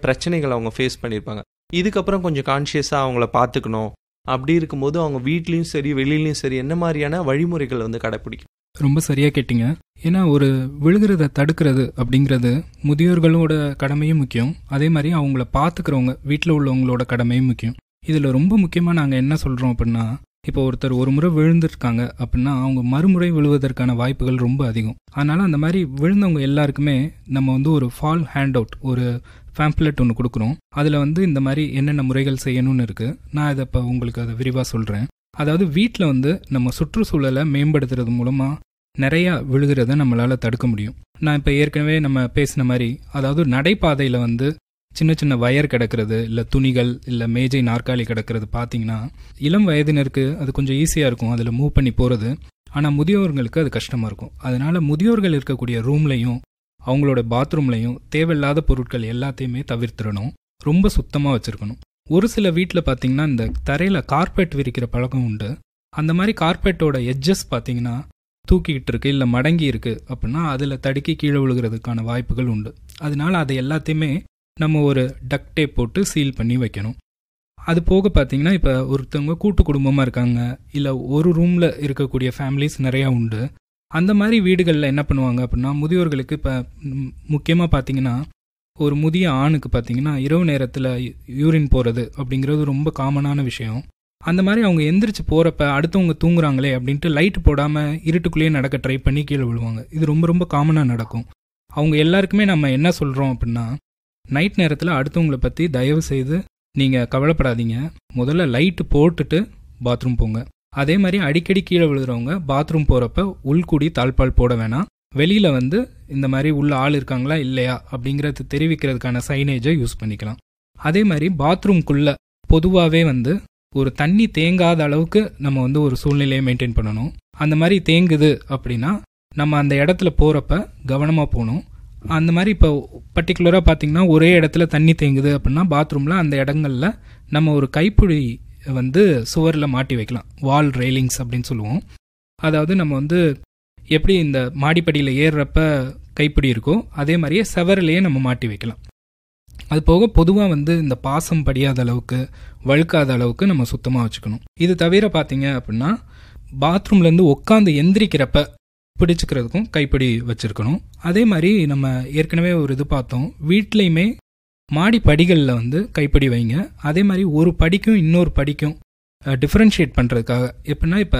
பிரச்சனைகள் அவங்க ஃபேஸ் பண்ணியிருப்பாங்க இதுக்கப்புறம் கொஞ்சம் கான்ஷியஸாக அவங்கள பார்த்துக்கணும் அப்படி இருக்கும்போது அவங்க வீட்லேயும் சரி வெளியிலயும் சரி என்ன மாதிரியான வழிமுறைகள் வந்து கடைப்பிடிக்கும் ரொம்ப சரியா கேட்டீங்க ஏன்னா ஒரு விழுகிறத தடுக்கிறது அப்படிங்கிறது முதியோர்களோட கடமையும் முக்கியம் அதே மாதிரி அவங்கள பார்த்துக்கிறவங்க வீட்டில் உள்ளவங்களோட கடமையும் முக்கியம் இதில் ரொம்ப முக்கியமாக நாங்கள் என்ன சொல்கிறோம் அப்படின்னா இப்போ ஒருத்தர் ஒரு முறை விழுந்திருக்காங்க அப்படின்னா அவங்க மறுமுறை விழுவதற்கான வாய்ப்புகள் ரொம்ப அதிகம் அதனால அந்த மாதிரி விழுந்தவங்க எல்லாருக்குமே நம்ம வந்து ஒரு ஃபால் ஹேண்ட் அவுட் ஒரு ஃபேம்ப்ளெட் ஒன்று கொடுக்குறோம் அதில் வந்து இந்த மாதிரி என்னென்ன முறைகள் செய்யணும்னு இருக்குது நான் இதை இப்போ உங்களுக்கு அதை விரிவாக சொல்கிறேன் அதாவது வீட்டில் வந்து நம்ம சுற்றுச்சூழலை மேம்படுத்துறது மூலமாக நிறையா விழுகிறத நம்மளால் தடுக்க முடியும் நான் இப்போ ஏற்கனவே நம்ம பேசின மாதிரி அதாவது நடைபாதையில் வந்து சின்ன சின்ன வயர் கிடக்கிறது இல்லை துணிகள் இல்லை மேஜை நாற்காலி கிடக்கிறது பார்த்தீங்கன்னா இளம் வயதினருக்கு அது கொஞ்சம் ஈஸியாக இருக்கும் அதில் மூவ் பண்ணி போகிறது ஆனால் முதியோர்களுக்கு அது கஷ்டமாக இருக்கும் அதனால முதியோர்கள் இருக்கக்கூடிய ரூம்லையும் அவங்களோட பாத்ரூம்லையும் தேவையில்லாத பொருட்கள் எல்லாத்தையுமே தவிர்த்திடணும் ரொம்ப சுத்தமாக வச்சுருக்கணும் ஒரு சில வீட்டில் பார்த்தீங்கன்னா இந்த தரையில் கார்பெட் விரிக்கிற பழக்கம் உண்டு அந்த மாதிரி கார்பெட்டோட எட்ஜஸ் பார்த்தீங்கன்னா தூக்கிக்கிட்டு இருக்கு இல்லை மடங்கி இருக்கு அப்படின்னா அதில் தடுக்கி கீழே விழுகிறதுக்கான வாய்ப்புகள் உண்டு அதனால அதை எல்லாத்தையுமே நம்ம ஒரு டக் டேப் போட்டு சீல் பண்ணி வைக்கணும் அது போக பார்த்தீங்கன்னா இப்போ ஒருத்தவங்க கூட்டு குடும்பமாக இருக்காங்க இல்லை ஒரு ரூமில் இருக்கக்கூடிய ஃபேமிலிஸ் நிறையா உண்டு அந்த மாதிரி வீடுகளில் என்ன பண்ணுவாங்க அப்படின்னா முதியோர்களுக்கு இப்போ முக்கியமாக பார்த்தீங்கன்னா ஒரு முதிய ஆணுக்கு பார்த்தீங்கன்னா இரவு நேரத்தில் யூரின் போகிறது அப்படிங்கிறது ரொம்ப காமனான விஷயம் அந்த மாதிரி அவங்க எந்திரிச்சு போகிறப்ப அடுத்தவங்க தூங்குறாங்களே அப்படின்ட்டு லைட் போடாமல் இருட்டுக்குள்ளேயே நடக்க ட்ரை பண்ணி கீழே விழுவாங்க இது ரொம்ப ரொம்ப காமனாக நடக்கும் அவங்க எல்லாருக்குமே நம்ம என்ன சொல்கிறோம் அப்படின்னா நைட் நேரத்தில் அடுத்தவங்களை பற்றி தயவு செய்து நீங்கள் கவலைப்படாதீங்க முதல்ல லைட்டு போட்டுட்டு பாத்ரூம் போங்க அதே மாதிரி அடிக்கடி கீழே விழுகிறவங்க பாத்ரூம் போகிறப்ப உள்குடி தாழ்பால் போட வேணாம் வெளியில் வந்து இந்த மாதிரி உள்ள ஆள் இருக்காங்களா இல்லையா அப்படிங்கிறது தெரிவிக்கிறதுக்கான சைனேஜை யூஸ் பண்ணிக்கலாம் அதே மாதிரி பாத்ரூம்குள்ளே பொதுவாகவே வந்து ஒரு தண்ணி தேங்காத அளவுக்கு நம்ம வந்து ஒரு சூழ்நிலையை மெயின்டைன் பண்ணணும் அந்த மாதிரி தேங்குது அப்படின்னா நம்ம அந்த இடத்துல போகிறப்ப கவனமாக போகணும் அந்த மாதிரி இப்போ பர்டிகுலராக பார்த்தீங்கன்னா ஒரே இடத்துல தண்ணி தேங்குது அப்படின்னா பாத்ரூமில் அந்த இடங்கள்ல நம்ம ஒரு கைப்பிடி வந்து சுவரில் மாட்டி வைக்கலாம் வால் ரெயிலிங்ஸ் அப்படின்னு சொல்லுவோம் அதாவது நம்ம வந்து எப்படி இந்த மாடிப்படியில் ஏறுறப்ப கைப்பிடி இருக்கோ அதே மாதிரியே செவரிலேயே நம்ம மாட்டி வைக்கலாம் அது போக பொதுவாக வந்து இந்த பாசம் படியாத அளவுக்கு வழுக்காத அளவுக்கு நம்ம சுத்தமாக வச்சுக்கணும் இது தவிர பார்த்தீங்க அப்படின்னா பாத்ரூம்லேருந்து உட்காந்து எந்திரிக்கிறப்ப பிடிச்சிக்கிறதுக்கும் கைப்பிடி வச்சுருக்கணும் அதே மாதிரி நம்ம ஏற்கனவே ஒரு இது பார்த்தோம் வீட்லேயுமே மாடி படிகளில் வந்து கைப்பிடி வைங்க அதே மாதிரி ஒரு படிக்கும் இன்னொரு படிக்கும் டிஃப்ரென்ஷியேட் பண்ணுறதுக்காக எப்படின்னா இப்போ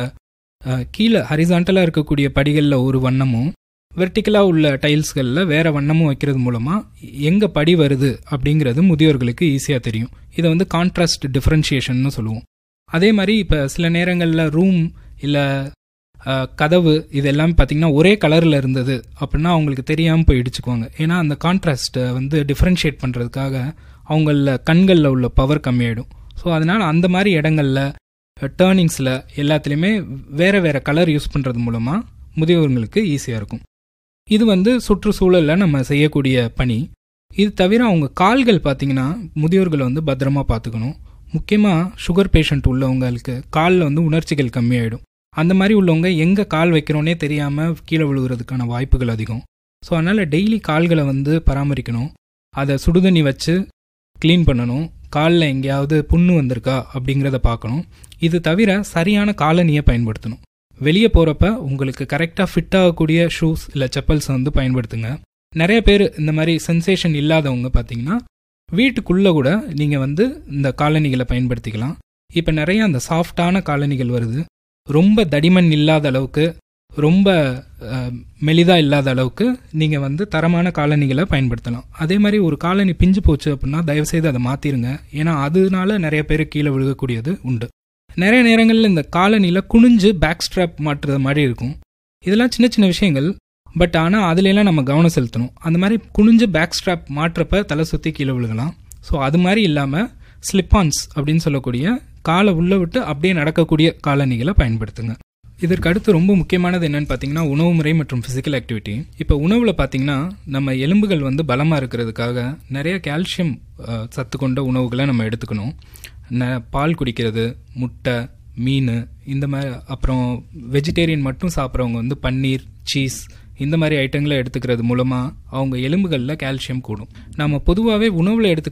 கீழே ஹரிசாண்டலாக இருக்கக்கூடிய படிகளில் ஒரு வண்ணமும் வெர்டிக்கலாக உள்ள டைல்ஸ்களில் வேற வண்ணமும் வைக்கிறது மூலமாக எங்கே படி வருது அப்படிங்கிறது முதியோர்களுக்கு ஈஸியாக தெரியும் இதை வந்து கான்ட்ராஸ்ட் டிஃப்ரென்ஷியேஷன் சொல்லுவோம் அதே மாதிரி இப்போ சில நேரங்களில் ரூம் இல்லை கதவு இது எல்லாமே பார்த்தீங்கன்னா ஒரே கலரில் இருந்தது அப்படின்னா அவங்களுக்கு தெரியாமல் போய் இடிச்சுக்குவாங்க ஏன்னா அந்த கான்ட்ராஸ்ட்டை வந்து டிஃப்ரென்ஷியேட் பண்ணுறதுக்காக அவங்கள கண்களில் உள்ள பவர் கம்மியாயிடும் ஸோ அதனால் அந்த மாதிரி இடங்களில் டேர்னிங்ஸில் எல்லாத்துலேயுமே வேறு வேறு கலர் யூஸ் பண்ணுறது மூலமாக முதியோர்களுக்கு ஈஸியாக இருக்கும் இது வந்து சுற்றுச்சூழலில் நம்ம செய்யக்கூடிய பணி இது தவிர அவங்க கால்கள் பார்த்தீங்கன்னா முதியோர்களை வந்து பத்திரமா பார்த்துக்கணும் முக்கியமாக சுகர் பேஷண்ட் உள்ளவங்களுக்கு காலில் வந்து உணர்ச்சிகள் கம்மியாயிடும் அந்த மாதிரி உள்ளவங்க எங்கே கால் வைக்கிறோன்னே தெரியாமல் கீழே விழுகிறதுக்கான வாய்ப்புகள் அதிகம் ஸோ அதனால் டெய்லி கால்களை வந்து பராமரிக்கணும் அதை சுடுதண்ணி வச்சு க்ளீன் பண்ணணும் காலில் எங்கேயாவது புண்ணு வந்திருக்கா அப்படிங்கிறத பார்க்கணும் இது தவிர சரியான காலனியை பயன்படுத்தணும் வெளியே போகிறப்ப உங்களுக்கு கரெக்டாக ஃபிட் ஆகக்கூடிய ஷூஸ் இல்லை செப்பல்ஸை வந்து பயன்படுத்துங்க நிறைய பேர் இந்த மாதிரி சென்சேஷன் இல்லாதவங்க பார்த்தீங்கன்னா வீட்டுக்குள்ளே கூட நீங்கள் வந்து இந்த காலணிகளை பயன்படுத்திக்கலாம் இப்போ நிறைய அந்த சாஃப்டான காலணிகள் வருது ரொம்ப தடிமன் இல்லாத அளவுக்கு ரொம்ப மெலிதா இல்லாத அளவுக்கு நீங்கள் வந்து தரமான காலணிகளை பயன்படுத்தலாம் அதே மாதிரி ஒரு காலனி பிஞ்சு போச்சு அப்படின்னா தயவுசெய்து அதை மாற்றிருங்க ஏன்னா அதனால நிறைய பேர் கீழே விழுகக்கூடியது உண்டு நிறைய நேரங்களில் இந்த காலனியில் குனிஞ்சு பேக் ஸ்ட்ராப் மாட்டுறது மாதிரி இருக்கும் இதெல்லாம் சின்ன சின்ன விஷயங்கள் பட் ஆனால் அதுலலாம் நம்ம கவனம் செலுத்தணும் அந்த மாதிரி குனிஞ்சு பேக் ஸ்ட்ராப் மாட்டுறப்ப தலை சுற்றி கீழே விழுகலாம் ஸோ அது மாதிரி இல்லாமல் ஸ்லிப்பான்ஸ் அப்படின்னு சொல்லக்கூடிய காலை உள்ள விட்டு அப்படியே நடக்கக்கூடிய காலணிகளை பயன்படுத்துங்க இதற்கு அடுத்து ரொம்ப முக்கியமானது என்னன்னு பார்த்தீங்கன்னா உணவு முறை மற்றும் ஃபிசிக்கல் ஆக்டிவிட்டி இப்போ உணவில் பார்த்தீங்கன்னா நம்ம எலும்புகள் வந்து பலமாக இருக்கிறதுக்காக நிறைய கால்சியம் சத்து கொண்ட உணவுகளை நம்ம எடுத்துக்கணும் பால் குடிக்கிறது முட்டை மீன் இந்த மாதிரி அப்புறம் வெஜிடேரியன் மட்டும் சாப்பிட்றவங்க வந்து பன்னீர் சீஸ் இந்த மாதிரி ஐட்டங்களை எடுத்துக்கிறது மூலமாக அவங்க எலும்புகளில் கால்சியம் கூடும் நம்ம பொதுவாகவே உணவில் எடுத்து